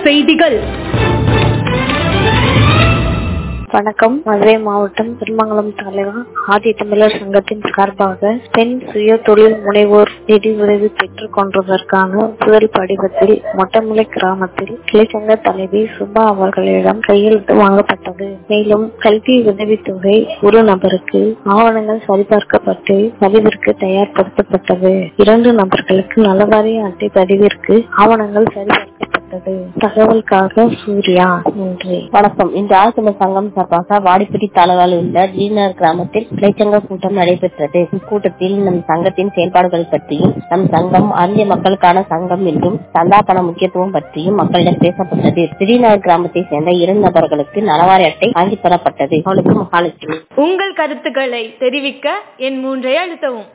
செய்திகள் வணக்கம் மதுரை மாவட்டம் திருமங்கலம் தாலுகா ஆதி தமிழர் சங்கத்தின் சார்பாக பெண் சுய தொழில் முனைவோர் நிதி உதவி பெற்றுக் கொண்டதற்கான முதல் படிவத்தில் மொட்டமலை கிராமத்தில் கிளைச்சங்க தலைவி சுபா அவர்களிடம் கையெழுத்து வாங்கப்பட்டது மேலும் கல்வி உதவித்தொகை ஒரு நபருக்கு ஆவணங்கள் சரிபார்க்கப்பட்டு பதிவிற்கு தயார்படுத்தப்பட்டது இரண்டு நபர்களுக்கு நலவாரிய அட்டை பதிவிற்கு ஆவணங்கள் சரிபார்க்கப்பட்டது தகவலுக்காக சூர்யா நன்றி வணக்கம் இன்று ஆழ்துளை சங்கம் சார்பாக வாடிப்பட்டி தாலுகாவில் உள்ள ஜீனர் கிராமத்தில் கிளைச்சங்க கூட்டம் நடைபெற்றது இக்கூட்டத்தில் நம் சங்கத்தின் செயல்பாடுகள் பற்றியும் நம் சங்கம் அந்திய மக்களுக்கான சங்கம் என்றும் சந்தா பண முக்கியத்துவம் பற்றியும் மக்களிடம் பேசப்பட்டது ஸ்ரீநகர் கிராமத்தை சேர்ந்த இரண்டு நபர்களுக்கு நலவாரி அட்டை வாங்கி தரப்பட்டது அவளுக்கு மகாலட்சுமி உங்கள் கருத்துக்களை தெரிவிக்க என் மூன்றை அழுத்தவும்